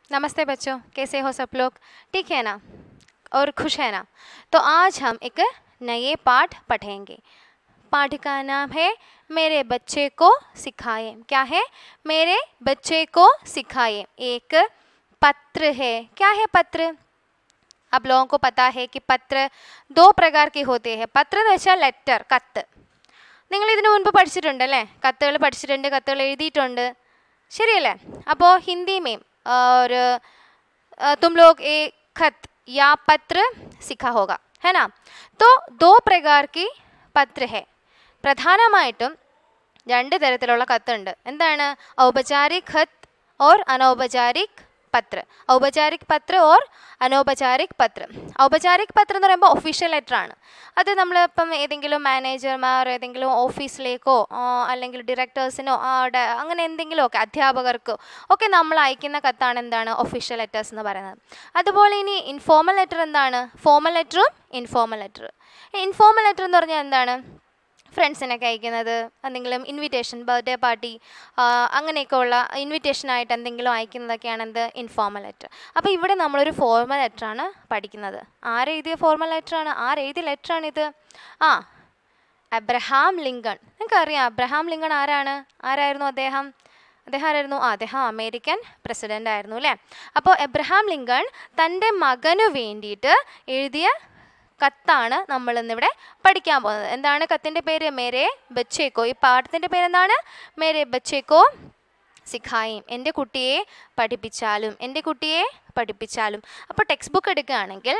नमस्ते बच्चों कैसे हो सब लोग ठीक है ना और खुश है ना तो आज हम एक नए पाठ पढ़ेंगे पाठ का नाम है मेरे बच्चे को सिखाए क्या है मेरे बच्चे को सिखाए एक पत्र है क्या है पत्र आप लोगों को पता है कि पत्र दो प्रकार के होते हैं पत्र എന്ന് വെച്ചാൽ ലെറ്റർ കത്ത് നിങ്ങൾ ഇതിനു മുൻപ് പഠിച്ചിട്ടുണ്ടല്ലേ കത്തുകൾ പഠിച്ചിട്ടുണ്ട് കത്തുകൾ എഴുതിയിട്ടുണ്ട് ശരിയല്ലേ അപ്പോൾ हिंदी में और अ, तुम लोग एक खत या पत्र सीखा होगा है ना तो दो प्रकार की പത്ര है പ്രധാനമായിട്ടും രണ്ട് തരത്തിലുള്ള കത്തുണ്ട് എന്താണ് ഔപചാരിക് ഖത്ത് ഓർ അനൗപചാരിക് പത്ര ഔപചാരിക് പത്ര ഓർ അനൗപചാരിക് പത്ര ഔപചാരിക് പത്രം എന്ന് പറയുമ്പോൾ ഒഫീഷ്യൽ ലെറ്റർ ആണ് അത് നമ്മൾ ഇപ്പം ഏതെങ്കിലും മാനേജർമാർ ഏതെങ്കിലും ഓഫീസിലേക്കോ ആ, അല്ലെങ്കിൽ ഡയറക്ടേഴ്സിനോ അങ്ങനെ എന്തെങ്കിലുമൊക്കെ അധ്യാപകർക്കോ ഒക്കെ നമ്മൾ അയക്കുന്ന കത്താണ് എന്താണ് ഒഫീഷ്യൽ ലെറ്റേഴ്സ് എന്ന് പറയുന്നത് അതുപോലെ ഇനി ഇൻഫോർമൽ ലെറ്റർ എന്താണ് ഫോമൽ ലെറ്ററും ഇൻഫോർമൽ ലെറ്റർ ഇൻഫോർമൽ ലെറ്റർ എന്ന് പറഞ്ഞാൽ എന്താണ് ഫ്രണ്ട്സിനൊക്കെ അയക്കുന്നത് എന്തെങ്കിലും ഇൻവിറ്റേഷൻ ബർത്ത്ഡേ പാർട്ടി അങ്ങനെയൊക്കെ ഉള്ള ഇൻവിറ്റേഷനായിട്ട് എന്തെങ്കിലും അയക്കുന്നതൊക്കെയാണ് എന്ത് ഇൻഫോർമൽ ലെറ്റർ അപ്പോൾ ഇവിടെ നമ്മളൊരു ഫോർമൽ ലെറ്ററാണ് പഠിക്കുന്നത് ആരെഴുതിയ ഫോർമൽ ലെറ്ററാണ് ആരെഴുതിയ ലെറ്ററാണിത് ആ അബ്രഹാം ലിങ്കൺ നിങ്ങൾക്കറിയാം അബ്രഹാം ലിങ്കൺ ആരാണ് ആരായിരുന്നു അദ്ദേഹം അദ്ദേഹം ആരായിരുന്നു ആ അദ്ദേഹം അമേരിക്കൻ പ്രസിഡന്റ് ആയിരുന്നു അല്ലേ അപ്പോൾ എബ്രഹാം ലിങ്കൺ തൻ്റെ മകനു വേണ്ടിയിട്ട് എഴുതിയ കത്താണ് നമ്മൾ ഇന്നിവിടെ പഠിക്കാൻ പോകുന്നത് എന്താണ് കത്തിൻ്റെ പേര് മേരെ ബച്ചേക്കോ ഈ പാഠത്തിൻ്റെ പേരെന്താണ് മേരെ ബച്ചേക്കോ സിഖായും എൻ്റെ കുട്ടിയെ പഠിപ്പിച്ചാലും എൻ്റെ കുട്ടിയെ പഠിപ്പിച്ചാലും അപ്പോൾ ടെക്സ്റ്റ് ബുക്ക് എടുക്കുകയാണെങ്കിൽ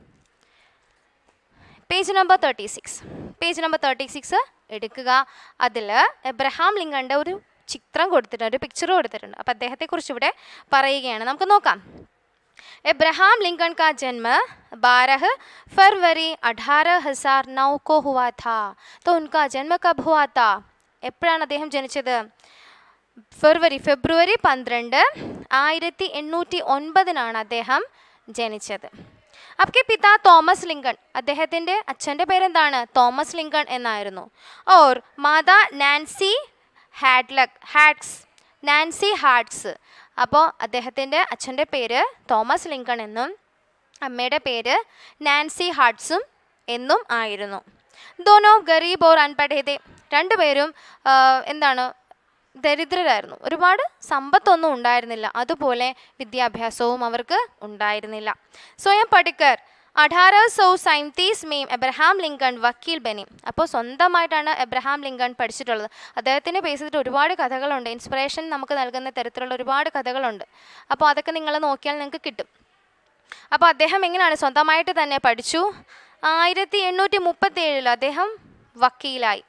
page number thirty six page number thirty six എടുക്കുക അതിൽ എബ്രഹാം ലിങ്കൻ്റെ ഒരു ചിത്രം കൊടുത്തിട്ടുണ്ട് ഒരു പിക്ചർ കൊടുത്തിട്ടുണ്ട് അപ്പോൾ അദ്ദേഹത്തെക്കുറിച്ച് ഇവിടെ പറയുകയാണ് നമുക്ക് നോക്കാം इब्राहिम लिंकन का जन्म 12 फरवरी अठारह हजार नौ को हुआ था तो उनका जन्म कब हुआ था എപ്പോഴാണ് അദ്ദേഹം ജനിച്ചത് ഫെബ്രുവരി ഫെബ്രുവരി പന്ത്രണ്ട് ആയിരത്തി എണ്ണൂറ്റി ഒൻപതിനാണ് അദ്ദേഹം ജനിച്ചത് അപ്കെ പിതാ തോമസ് ലിങ്കൺ അദ്ദേഹത്തിൻ്റെ അച്ഛൻ്റെ പേരെന്താണ് തോമസ് ലിങ്കൺ എന്നായിരുന്നു ഓർ മാതാ നാൻസി ഹാഡ്ലക് ഹാഡ്സ് നാൻസി ഹാഡ്സ് അപ്പോൾ അദ്ദേഹത്തിൻ്റെ അച്ഛൻ്റെ പേര് തോമസ് ലിങ്കൺ എന്നും അമ്മയുടെ പേര് നാൻസി ഹാഡ്സും എന്നും ആയിരുന്നു ദോനോ ഗരീബ് ഓർ അൺപഠേതെ രണ്ടുപേരും ആ, എന്താണ് ദരിദ്രരായിരുന്നു ഒരുപാട് സമ്പത്തൊന്നും ഉണ്ടായിരുന്നില്ല അതുപോലെ വിദ്യാഭ്യാസവും അവർക്ക് ഉണ്ടായിരുന്നില്ല സ്വയം പടിക്കർ അഠാരह സौ സൈൻതീസ് മെയിം എബ്രഹാം ലിങ്കൺ വക്കീൽ ബനി അപ്പോൾ സ്വന്തമായിട്ടാണ് എബ്രഹാം ലിങ്കൺ പഠിച്ചിട്ടുള്ളത് അദ്ദേഹത്തിൻ്റെ ബേസ് ചെയ്തിട്ട് ഒരുപാട് കഥകളുണ്ട് ഇൻസ്പിറേഷൻ നമുക്ക് നൽകുന്ന തരത്തിലുള്ള ഒരുപാട് കഥകളുണ്ട് അപ്പോൾ അതൊക്കെ നിങ്ങൾ നോക്കിയാൽ നിങ്ങൾക്ക് കിട്ടും അപ്പോൾ അദ്ദേഹം എങ്ങനെയാണ് സ്വന്തമായിട്ട് തന്നെ പഠിച്ചു ആയിരത്തി എണ്ണൂറ്റി മുപ്പത്തി ഏഴിൽ അദ്ദേഹം വക്കീലായി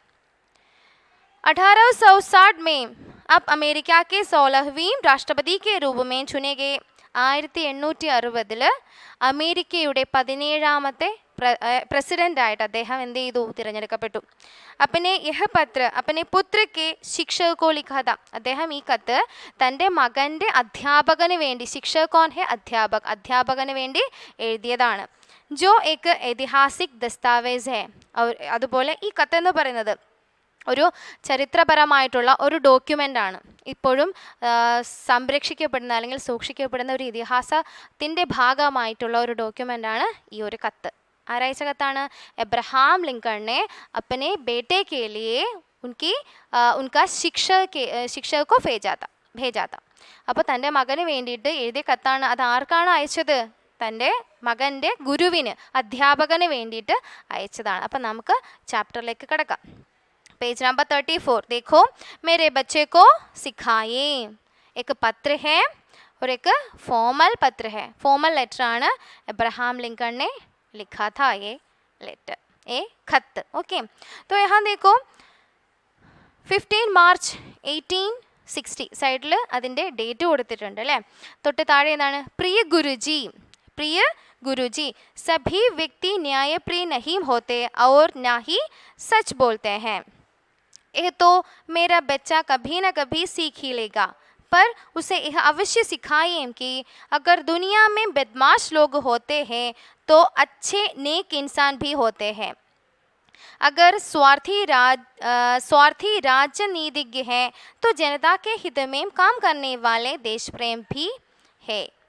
अठारह सौ साठ में अब अमेरिका के सोलहवीं राष्ट्रपति के रूप में चुने गए ആയിരത്തി എണ്ണൂറ്റി അറുപതിൽ അമേരിക്കയുടെ പതിനേഴാമത്തെ പ്രസിഡൻ്റായിട്ട് അദ്ദേഹം എന്ത് ചെയ്തു തിരഞ്ഞെടുക്കപ്പെട്ടു അപ്പനെ യഹ പത്ര അപ്പനെ പുത്രയ്ക്ക് ശിക്ഷകോ ലിഖാത അദ്ദേഹം ഈ കത്ത് തൻ്റെ മകൻ്റെ അധ്യാപകന് വേണ്ടി ശിക്ഷകോൻ ഹെ അധ്യാപക് അധ്യാപകന് വേണ്ടി എഴുതിയതാണ് ജോ ഏക്ക് ഐതിഹാസിക് ദസ്താവേസ് ഹെ ഔർ- അതുപോലെ ഈ കത്ത് എന്ന് പറയുന്നത് ഒരു ചരിത്രപരമായിട്ടുള്ള ഒരു ഡോക്യുമെൻ്റ് ആണ് ഇപ്പോഴും ആ, സംരക്ഷിക്കപ്പെടുന്ന അല്ലെങ്കിൽ സൂക്ഷിക്കപ്പെടുന്ന ഒരു ഇതിഹാസത്തിൻ്റെ ഭാഗമായിട്ടുള്ള ഒരു ഡോക്യുമെൻ്റ് ആണ് ഈ ഒരു കത്ത് ആരയച്ച കത്താണ് എബ്രഹാം ലിങ്കണിനെ अपने बेटे के लिए उनकी आ, उनका शिक्षक के शिक्षक को भेजा था भेजा था അപ്പോൾ തൻ്റെ മകന് വേണ്ടിയിട്ട് എഴുതിയ കത്താണ് അത് ആർക്കാണ് അയച്ചത് തൻ്റെ മകൻ്റെ ഗുരുവിന് അധ്യാപകന് വേണ്ടിയിട്ട് അയച്ചതാണ് അപ്പം നമുക്ക് ചാപ്റ്ററിലേക്ക് കിടക്കാം पेज नंबर थर्टी फोर देखो मेरे बच्चे को सिखाए एक पत्र है और एक फॉर्मल पत्र है फॉर्मल लेटर ആണ് अब्राहम लिंकन ने लिखा था ये लेटर ए खत ओके तो यहाँ देखो ഫിഫ്റ്റീൻ മാർച്ച് എയ്റ്റീൻ സിക്സ്റ്റി സൈഡിൽ അതിൻ്റെ ഡേറ്റ് കൊടുത്തിട്ടുണ്ട് അല്ലേ തൊട്ട് താഴെ എന്താണ് പ്രിയ ഗുരുജി പ്രിയ ഗുരുജി സഭി വ്യക്തി ന്യായപ്രിയ നഹീം ഹോത്തെ और ना ही सच बोलते हैं यह तो मेरा बच्चा कभी ना कभी सीख ही लेगा पर उसे यह अवश्य सिखाइए कि अगर दुनिया में बदमाश लोग होते हैं तो अच्छे नेक इंसान भी होते हैं अगर स्वार्थी राज अ, स्वार्थी राजनीतिज्ञ हैं तो जनता के हित में काम करने वाले देश प्रेम भी है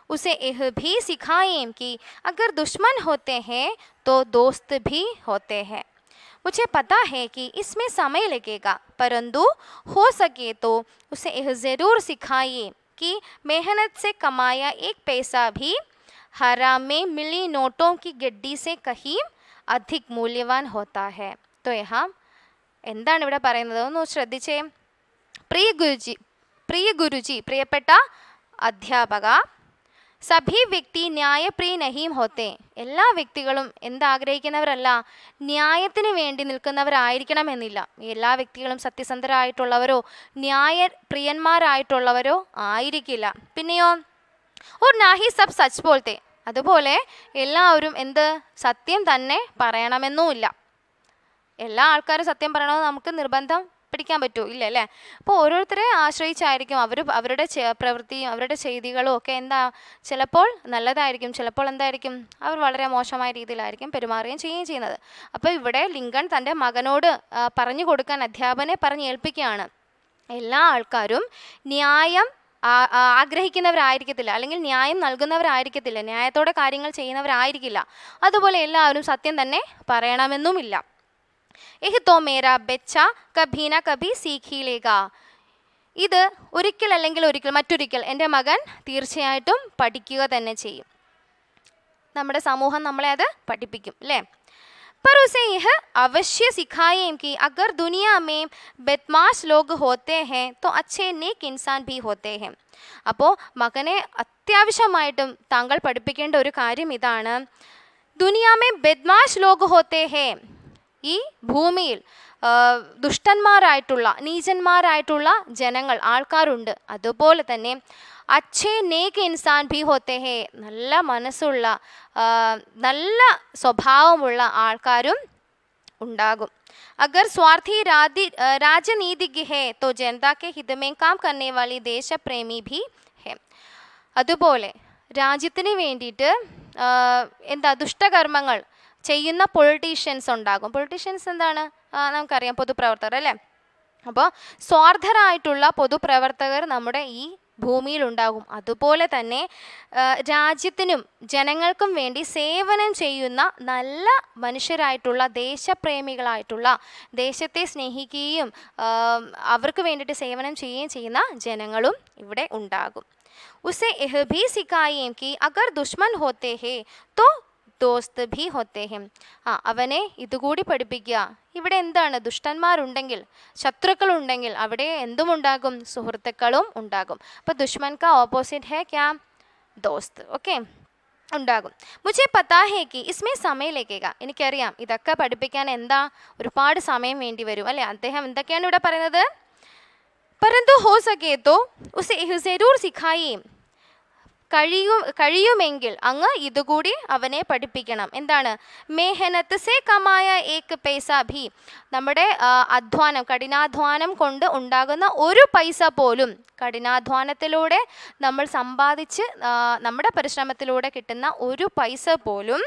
उसे यह भी सिखाएं कि अगर दुश्मन होते हैं तो दोस्त भी होते हैं मुझे पता है कि इसमें समय लगेगा परंतु हो सके तो उसे यह ज़रूर सिखाइए कि मेहनत से कमाया एक पैसा भी हराम में मिली नोटों की गड्डी से कहीं अधिक മൂല്യവാൻ होता है तो यहाँ എന്താണ് ഇവിടെ പറയുന്നത് ഒന്ന് ശ്രദ്ധിച്ചേ പ്രിയ ഗുരുജി പ്രിയ ഗുരുജി പ്രിയപ്പെട്ട അധ്യാപക സഭി വ്യക്തി ന്യായപ്രിയ നഹീം ഹോത്തെ എല്ലാ വ്യക്തികളും എന്താഗ്രഹിക്കുന്നവരല്ല ന്യായത്തിന് വേണ്ടി നിൽക്കുന്നവരായിരിക്കണമെന്നില്ല എല്ലാ വ്യക്തികളും സത്യസന്ധരായിട്ടുള്ളവരോ ന്യായ പ്രിയന്മാരായിട്ടുള്ളവരോ ആയിരിക്കില്ല പിന്നെയോ ഓർ നാഹി സബ് സച്ച് പോലത്തെ അതുപോലെ എല്ലാവരും എന്ത് സത്യം തന്നെ പറയണമെന്നുമില്ല എല്ലാ ആൾക്കാരും സത്യം പറയണമെന്ന് നമുക്ക് നിർബന്ധം പിടിക്കാൻ പറ്റുമോ ഇല്ല അല്ലേ അപ്പോൾ ഓരോരുത്തരെ ആശ്രയിച്ചായിരിക്കും അവർ അവരുടെ ചെ- പ്രവൃത്തിയും അവരുടെ ചെയ്തികളും ഒക്കെ എന്താ ചിലപ്പോൾ നല്ലതായിരിക്കും ചിലപ്പോൾ എന്തായിരിക്കും അവർ വളരെ മോശമായ രീതിയിലായിരിക്കും പെരുമാറുകയും ചെയ്യുകയും ചെയ്യുന്നത് അപ്പോൾ ഇവിടെ ലിങ്കൺ തൻ്റെ മകനോട് ആ, പറഞ്ഞു കൊടുക്കാൻ അധ്യാപനെ പറഞ്ഞ് ഏൽപ്പിക്കുകയാണ് എല്ലാ ആൾക്കാരും ന്യായം ആ- ആ- ആഗ്രഹിക്കുന്നവരായിരിക്കത്തില്ല അല്ലെങ്കിൽ ന്യായം നൽകുന്നവരായിരിക്കത്തില്ല ന്യായത്തോടെ കാര്യങ്ങൾ ചെയ്യുന്നവരായിരിക്കില്ല അതുപോലെ എല്ലാവരും സത്യം തന്നെ പറയണമെന്നുമില്ല എഹ് തോ മേരാ ബെച്ച കഭി ന കഭി സീഖിലേക ഇത് ഒരിക്കൽ അല്ലെങ്കിൽ ഒരിക്കൽ മറ്റൊരിക്കൽ എൻ്റെ മകൻ തീർച്ചയായിട്ടും പഠിക്കുക തന്നെ ചെയ്യും നമ്മുടെ സമൂഹം നമ്മളെ അത് പഠിപ്പിക്കും അല്ലേ पर उसे यह अवश्य सिखाएं कि अगर दुनिया में बदमाश लोग होते हैं तो अच्छे नेक इंसान भी होते हैं അപ്പോൾ മകനെ അത്യാവശ്യമായിട്ടും താങ്കൾ പഠിപ്പിക്കേണ്ട ഒരു കാര്യം ഇതാണ് ദുനിയാമേ ബദ്മാഷ് ലോക് ഹോത്തേ ഹേ ഈ ഭൂമിയിൽ ആ, ദുഷ്ടന്മാരായിട്ടുള്ള നീചന്മാരായിട്ടുള്ള ജനങ്ങൾ ആൾക്കാരുണ്ട് അതുപോലെ തന്നെ അച്ഛേ നേക്ക് ഇൻസാൻ ഭി ഹോത്തെ ഹേ നല്ല മനസ്സുള്ള ആ, നല്ല സ്വഭാവമുള്ള ആൾക്കാരും ഉണ്ടാകും अगर स्वार्थी राधि अ, राजनीतिज्ञ है तो जनता के हित में काम करने वाली देशप्रेमी भी है അതുപോലെ രാജ്യത്തിന് വേണ്ടിയിട്ട് ആ, എന്താ ദുഷ്ടകർമ്മങ്ങൾ ചെയ്യുന്ന പൊളിറ്റീഷ്യൻസ് ഉണ്ടാകും പൊളിറ്റീഷ്യൻസ് എന്താണ് ആ, നമുക്കറിയാം പൊതുപ്രവർത്തകർ അല്ലേ അപ്പോൾ സ്വാർത്ഥരായിട്ടുള്ള പൊതുപ്രവർത്തകർ നമ്മുടെ ഈ ഭൂമിയിലുണ്ടാകും അതുപോലെ തന്നെ ആ, രാജ്യത്തിനും ജനങ്ങൾക്കും വേണ്ടി സേവനം ചെയ്യുന്ന നല്ല മനുഷ്യരായിട്ടുള്ള ദേശപ്രേമികളായിട്ടുള്ള ദേശത്തെ സ്നേഹിക്കുകയും ആ, അവർക്ക് വേണ്ടിയിട്ട് സേവനം ചെയ്യുകയും ചെയ്യുന്ന ജനങ്ങളും ഇവിടെ ഉണ്ടാകും उसे यह भी सिखाइए कि अगर दुश्मन होते हैं तो ദോസ്ത് ഭി ഹോത്തേ ഹെം ആ അവനെ ഇതുകൂടി പഠിപ്പിക്കുക ഇവിടെ എന്താണ് ദുഷ്ടന്മാരുണ്ടെങ്കിൽ ശത്രുക്കളുണ്ടെങ്കിൽ അവിടെ എന്തുമുണ്ടാകും സുഹൃത്തുക്കളും ഉണ്ടാകും അപ്പോൾ ദുഷ്മൻ കാ ഓപ്പോസിറ്റ് ഹേ ക്യാ ദോസ്ത് ഓക്കെ ഉണ്ടാകും മുझे പത്താ ഹേ കി ഇസ്മേ സമയം ലേക്കേക എനിക്കറിയാം ഇതൊക്കെ പഠിപ്പിക്കാൻ എന്താ ഒരുപാട് സമയം വേണ്ടി വരും അല്ലേ അദ്ദേഹം എന്തൊക്കെയാണ് ഇവിടെ പറയുന്നത് परंतु हो सके तो उसे यह जरूर सिखाइए കഴിയും കഴിയുമെങ്കിൽ അങ്ങ് ഇതുകൂടി അവനെ പഠിപ്പിക്കണം എന്താണ് മേഹനത്ത് സേ കമായ ഏക്ക് പൈസ ഭി നമ്മുടെ ആ, അധ്വാനം കഠിനാധ്വാനം കൊണ്ട് ഉണ്ടാകുന്ന ഒരു പൈസ പോലും കഠിനാധ്വാനത്തിലൂടെ നമ്മൾ സമ്പാദിച്ച് ആ, നമ്മുടെ പരിശ്രമത്തിലൂടെ കിട്ടുന്ന ഒരു പൈസ പോലും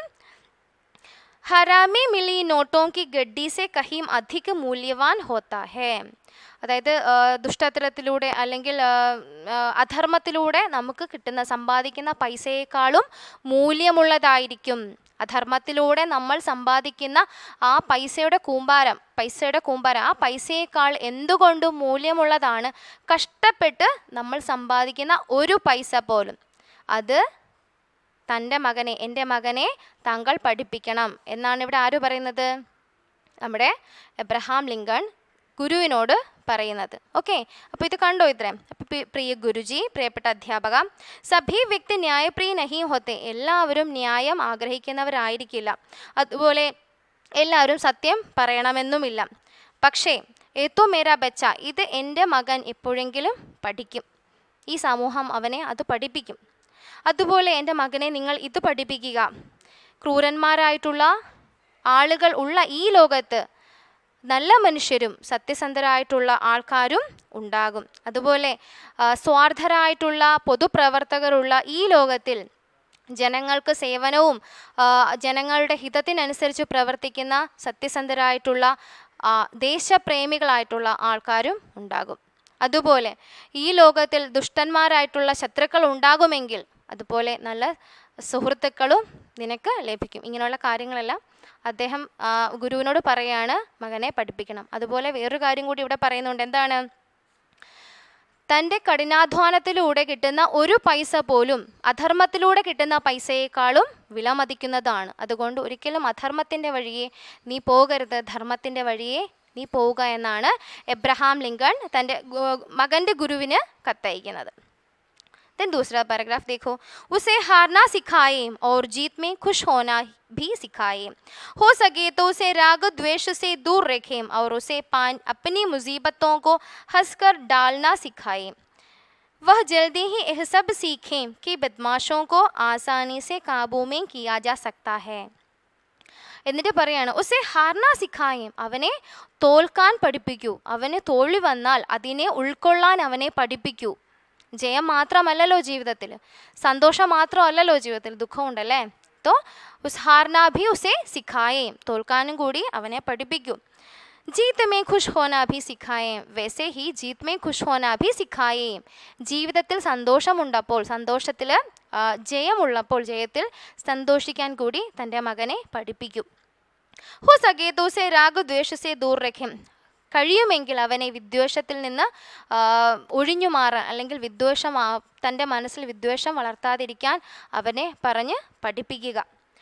ഹറാമി മിലി നോട്ടോं की गड्डी से कहीं अधिक മൂല്യവാൻ होता है അതായത് ആ, ദുഷ്ടത്തരത്തിലൂടെ അല്ലെങ്കിൽ ആ, ആ, അധർമ്മത്തിലൂടെ നമുക്ക് കിട്ടുന്ന സമ്പാദിക്കുന്ന പൈസയേക്കാളും മൂല്യമുള്ളതായിരിക്കും അധർമ്മത്തിലൂടെ നമ്മൾ സമ്പാദിക്കുന്ന ആ പൈസയുടെ കൂമ്പാരം പൈസയുടെ കൂമ്പാരം ആ പൈസയേക്കാൾ എന്തുകൊണ്ടും മൂല്യമുള്ളതാണ് കഷ്ടപ്പെട്ട് നമ്മൾ സമ്പാദിക്കുന്ന ഒരു പൈസ പോലും അത് തൻ്റെ മകനെ എൻ്റെ മകനെ താങ്കൾ പഠിപ്പിക്കണം എന്നാണ് ഇവിടെ ആര് പറയുന്നത് നമ്മുടെ എബ്രഹാം ലിങ്കൺ ഗുരുവിനോട് പറയുന്നത് ഓക്കെ അപ്പോൾ ഇത് കണ്ടോ ഇത്രയും അപ്പോൾ പി- പ്രിയ ഗുരുജി പ്രിയപ്പെട്ട അധ്യാപക സഭി വ്യക്തി ന്യായപ്രിയ നഹി ഹോത്തെ എല്ലാവരും ന്യായം ആഗ്രഹിക്കുന്നവരായിരിക്കില്ല അതുപോലെ എല്ലാവരും സത്യം പറയണമെന്നുമില്ല പക്ഷേ ഏത്തോ മേരാ ബച്ച ഇത് എൻ്റെ മകൻ എപ്പോഴെങ്കിലും പഠിക്കും ഈ സമൂഹം അവനെ അത് പഠിപ്പിക്കും അതുപോലെ എൻ്റെ മകനെ നിങ്ങൾ ഇത് പഠിപ്പിക്കുക ക്രൂരന്മാരായിട്ടുള്ള ആളുകൾ ഉള്ള ഈ ലോകത്ത് നല്ല മനുഷ്യരും സത്യസന്ധരായിട്ടുള്ള ആൾക്കാരും ഉണ്ടാകും അതുപോലെ ആ, സ്വാർത്ഥരായിട്ടുള്ള പൊതുപ്രവർത്തകരുള്ള ഈ ലോകത്തിൽ ജനങ്ങൾക്ക് സേവനവും ആ, ജനങ്ങളുടെ ഹിതത്തിനനുസരിച്ച് പ്രവർത്തിക്കുന്ന സത്യസന്ധരായിട്ടുള്ള ആ, ദേശപ്രേമികളായിട്ടുള്ള ആൾക്കാരും ഉണ്ടാകും അതുപോലെ ഈ ലോകത്തിൽ ദുഷ്ടന്മാരായിട്ടുള്ള ശത്രുക്കൾ ഉണ്ടാകുമെങ്കിൽ അതുപോലെ നല്ല സുഹൃത്തുക്കളും നിനക്ക് ലഭിക്കും ഇങ്ങനെയുള്ള കാര്യങ്ങളെല്ലാം അദ്ദേഹം ആ, ഗുരുവിനോട് പറയാണ് മകനെ പഠിപ്പിക്കണം അതുപോലെ വേറൊരു കാര്യം കൂടി ഇവിടെ പറയുന്നുണ്ട് എന്താണ് തൻ്റെ കഠിനാധ്വാനത്തിലൂടെ കിട്ടുന്ന ഒരു പൈസ പോലും അധർമ്മത്തിലൂടെ കിട്ടുന്ന പൈസയേക്കാളും വിലമതിക്കുന്നതാണ് അതുകൊണ്ട് ഒരിക്കലും അധർമ്മത്തിൻ്റെ വഴിയെ നീ പോകരുത് ധർമ്മത്തിൻ്റെ വഴിയെ നീ പോവുക എന്നാണ് എബ്രഹാം ലിങ്കൺ തൻ്റെ ഗു- മകൻ്റെ ഗുരുവിന് കത്തയക്കുന്നത് देन दूसरा पैराग्राफ देखो उसे हारना सिखाए और जीत में खुश होना भी सिखाए हो सके तो उसे राग द्वेष से दूर रखें और उसे पान अपनी मुसीबतों को हंसकर डालना सिखाए वह जल्दी ही यह सब सीखें कि बदमाशों को आसानी से काबू में किया जा सकता है എന്നിട്ട് പറയാണ് ഉസെ ഹാർന സിഖായും അവനെ തോൽക്കാൻ പഠിപ്പിക്കൂ അവന് തോൽവി വന്നാൽ അതിനെ ഉൾക്കൊള്ളാൻ അവനെ പഠിപ്പിക്കൂ ജയം മാത്രമല്ലല്ലോ ജീവിതത്തിൽ സന്തോഷം മാത്രമല്ലല്ലോ ജീവിതത്തിൽ ദുഃഖമുണ്ടല്ലേ തോ ഉസ് ഹാർന ഭി ഉസെ സിഖായേം തോൽക്കാനും കൂടി അവനെ പഠിപ്പിക്കൂ ജീത്ത് മേ ഖുഷ് ഹോന ഭി സിഖായേം വൈസെ ഹി ജീത്ത് മേ ഖുഷ് ഹോന ഭി സിഖായേം ജീവിതത്തിൽ സന്തോഷമുണ്ടപ്പോൾ സന്തോഷത്തിൽ ജയമുള്ളപ്പോൾ ജയത്തിൽ സന്തോഷിക്കാൻ കൂടി തൻ്റെ മകനെ പഠിപ്പിക്കും ഹോ സകേ ദോസെ രാഗദ്വേഷസെ ദൂർ രഖ്യം കഴിയുമെങ്കിൽ അവനെ വിദ്വേഷത്തിൽ നിന്ന് ആ, ഒഴിഞ്ഞു മാറാൻ അല്ലെങ്കിൽ വിദ്വേഷം ആ- തൻ്റെ മനസ്സിൽ വിദ്വേഷം വളർത്താതിരിക്കാൻ അവനെ പറഞ്ഞ് പഠിപ്പിക്കുക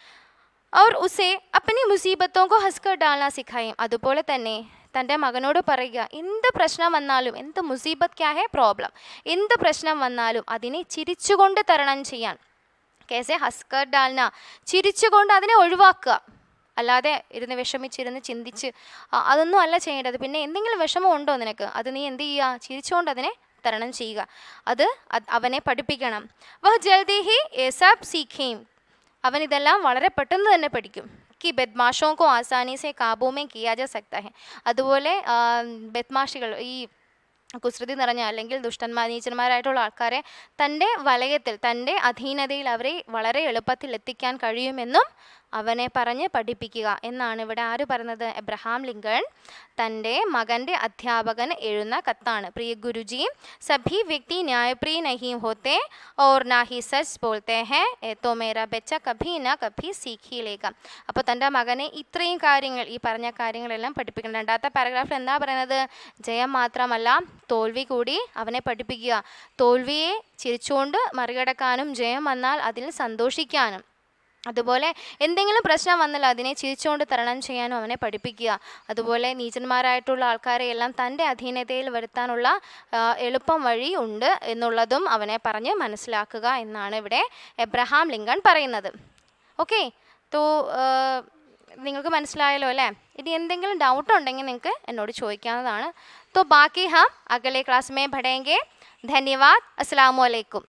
और उसे अपनी मुसीबतों को हंसकर डालना सिखाएं അതുപോലെ തന്നെ തൻ്റെ മകനോട് പറയുക എന്ത് പ്രശ്നം വന്നാലും എന്ത് മുസീബത്ത് ക്യാ ഹേ പ്രോബ്ലം എന്ത് പ്രശ്നം വന്നാലും അതിനെ ചിരിച്ചുകൊണ്ട് തരണം ചെയ്യാൻ കേസെ ഹസ്കർ ഡാൽന ചിരിച്ചുകൊണ്ട് അതിനെ ഒഴിവാക്കുക അല്ലാതെ ഇരുന്ന് വിഷമിച്ചിരുന്ന് ചിന്തിച്ച് ആ, അതൊന്നും അല്ല ചെയ്യേണ്ടത് പിന്നെ എന്തെങ്കിലും വിഷമം ഉണ്ടോ നിനക്ക് അത് നീ എന്ത് ചെയ്യുക ചിരിച്ചുകൊണ്ട് അതിനെ തരണം ചെയ്യുക അത് അത് അവനെ പഠിപ്പിക്കണം വഹ് ജൽദി ഹി ഏ സബ് സീഖേം അവൻ ഇതെല്ലാം വളരെ പെട്ടെന്ന് തന്നെ പഠിക്കും കി ബദ്മാഷോക്കോ ആസാനീസെ കാബൂമേ കിയാ ജാ സക്ത ഹെ അതുപോലെ ആ, ബദ്മാഷികൾ ഈ കുസൃതി നിറഞ്ഞ അല്ലെങ്കിൽ ദുഷ്ടന്മാർ നീചന്മാരായിട്ടുള്ള ആൾക്കാരെ തൻ്റെ വലയത്തിൽ തൻ്റെ അധീനതയിൽ അവരെ വളരെ എളുപ്പത്തിൽ എത്തിക്കാൻ കഴിയുമെന്നും അവനെ പറഞ്ഞ് പഠിപ്പിക്കുക എന്നാണ് ഇവിടെ ആര് പറയുന്നത് എബ്രഹാം ലിങ്കൺ തൻ്റെ മകൻ്റെ അധ്യാപകന് എഴുതുന്ന കത്താണ് പ്രിയ ഗുരുജി സഭി വ്യക്തി ന്യായപ്രിയ നഹീം ഹോത്തെ ഓർ നാ ഹി സച്ച് ബോൾത്തെ ഹേ ഏ തോ മേര ബച്ച കഭി ന കഭി സീഖിയിലേക്ക അപ്പോൾ തൻ്റെ മകനെ ഇത്രയും കാര്യങ്ങൾ ഈ പറഞ്ഞ കാര്യങ്ങളെല്ലാം പഠിപ്പിക്കണം രണ്ടാമത്തെ പാരഗ്രാഫിൽ എന്താ പറയുന്നത് ജയം മാത്രമല്ല തോൽവി കൂടി അവനെ പഠിപ്പിക്കുക തോൽവിയെ ചിരിച്ചുകൊണ്ട് മറികടക്കാനും ജയം വന്നാൽ അതിൽ സന്തോഷിക്കാനും അതുപോലെ എന്തെങ്കിലും പ്രശ്നം വന്നാൽ അതിനെ ചിരിച്ചുകൊണ്ട് തരണം ചെയ്യാനും അവനെ പഠിപ്പിക്കുക അതുപോലെ നീചന്മാരായിട്ടുള്ള ആൾക്കാരെ എല്ലാം തൻ്റെ അധീനതയിൽ വരുത്താനുള്ള ആ, എളുപ്പം വഴി ഉണ്ട് എന്നുള്ളതും അവനെ പറഞ്ഞ് മനസ്സിലാക്കുക എന്നാണ് ഇവിടെ എബ്രഹാം ലിങ്കൺ പറയുന്നത് ഓക്കെ തോ നിങ്ങൾക്ക് മനസ്സിലായല്ലോ അല്ലേ ഇനി എന്തെങ്കിലും ഡൗട്ട് ഉണ്ടെങ്കിൽ നിങ്ങൾക്ക് എന്നോട് ചോദിക്കാവുന്നതാണ് तो बाकी हम अगले क्लास में बढ़ेंगे धन्यवाद अस्सलाम वालेकुम